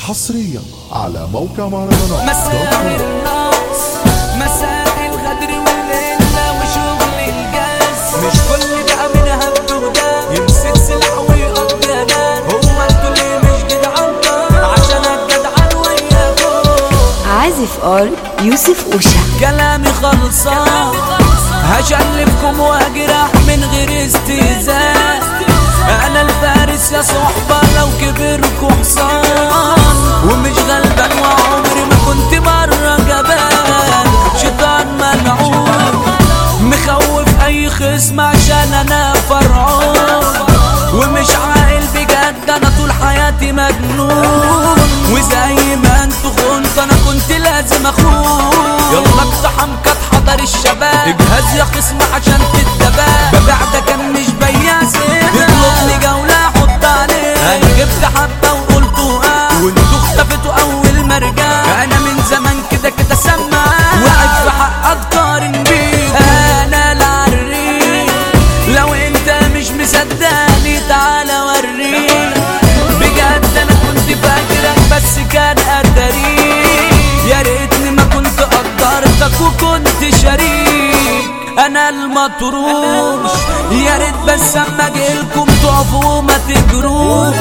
حصريا على موقع مهرجانات مساء الناس مساء الغدر والليلة وشغل الجاز مش كل ده منها بتهدى يمسك سلاح ويقضي نار هو انتوا ليه مش جدعان عشان الجدعان وياكم عازف ار يوسف اوشا كلامي خلصان هشلفكم واجرح من غير استهزاء انا الفارس يا صحبة لو كبركم حصان ومش غلبان وعمري ما كنت مرة جبان شيطان ملعون مخوف اي خصم عشان انا فرعون ومش عاقل بجد انا طول حياتي مجنون وزي ما انتوا خنتوا انا كنت لازم اخون يلا اقتحم كانت حضر الشباب اجهز يا خصم عشان تتباب ببيع ده كان مش بياع اطلب لي جولة احط عليه انا جبت حبة وقلت اه وانتوا اختفتوا اول ما رجعت انا من زمان كده كده سمع وقعد في حقك قارن بيه انا العريق لو انت مش مصدقني تعالى وريك بجد انا كنت فاكرك بس كان قدري يا ريتني ما كنت قدرتك وكنت شريك انا المطروش يا ريت بس اما اجيلكم تقفوا وما تجروش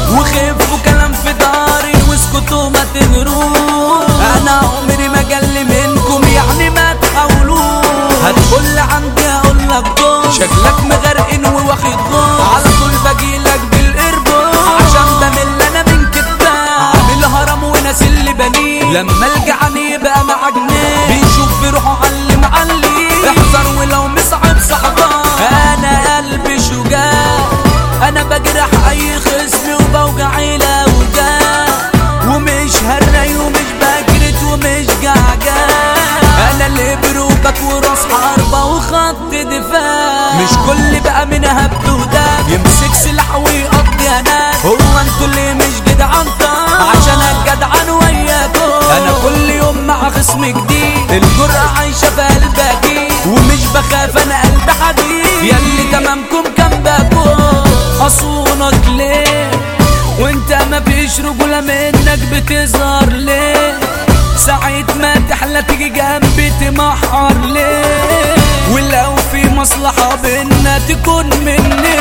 وخفوا كلام في داري واسكتوا ما تهروش انا عمري ما جل منكم يعني ما تحاولوش هتقول عندي هقول لك دور شكلك مغرقن وواخد دور على طول باجيلك بالقربون عشان بمل انا من كدبان عامل هرم وناس اللي بنيه لما الجعان يبقى مع جنيه بيشوف بروحه علم علي احذر ولو مصعب صعبان انا قلبي شجاع انا بجرح اي خصم وبوجع لو جاع ومش هري ومش بجرد ومش جعجان انا اللي بروبك وراس حربة وخط دفاع مش كل بقى منها بتهدى يمسك سلاح ويقضي هناك هو انتوا اللي مش جدعان طار عشان الجدعان وياكم انا كل يوم مع خصم جديد الجرأة عايشة في قلبي ومش بخاف انا قلب حديد ياللي تمامكم كان باكم اصونك ليه وانت ما فيش رجولة منك بتظهر ليه ساعة ما تحلى تيجي جنبي تمحر ليه ولو في مصلحة بينا تكون مني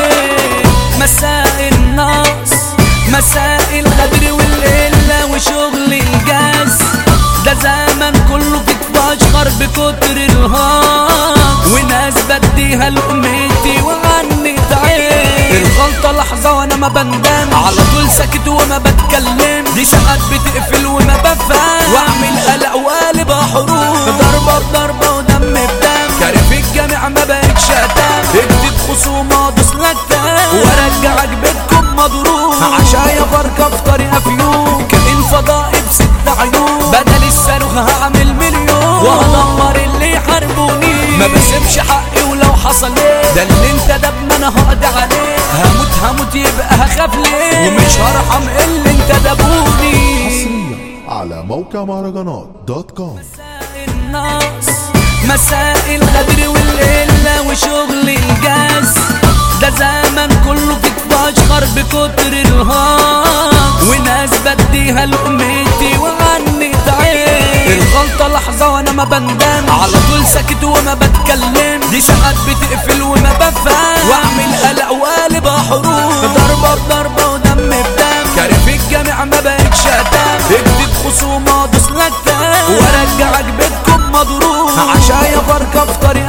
مساء الناس مساء الغدر والقلة وشغل الجاز ده زمن كله كتف اشخر بكتر الهاق وناس بديها لقمتي وعني تعين الغلطة لحظة وانا ما بندم على طول ساكت وما بتكلم دي ساعات بتقفل وما بفهم واعمل قلق وقالب حروب ضربة بضربة ودم بدم كارف الجامع ما بقتش اتام اكتب خصومة ادوس لك تام وارجعك بيتكم مضروب عشايا فرقة في طريقة في يوم كائن فضائي بست عيون بدل الصاروخ هعمل مليون وهدمر اللي يحاربوني ما بسيبش حقي ولو حصل ايه ده اللي انت ده ما انا هقضي عليه هموت هموت يبقى هخاف ليه ومش هرحم اللي انت دبوني حصريا على موقع مهرجانات دوت كوم مساء الناس مساء الغدر والقلة وشغل الجاز ده زمن كله كتف اشخر بكتر الهاق وناس بديها لقمتي وعني تعين الغلطة لحظة وانا ما بندم على طول ساكت وما بتكلم دي ساعات بتقفل وما بفهم واعمل قلق وقالب حروب ضربة بضربة ودم بدم كارف الجامع ما بقتش اتام اكتب خصومة ادوس لك تام وارجعك بيتكم مضروب عشايا فرقة في طريق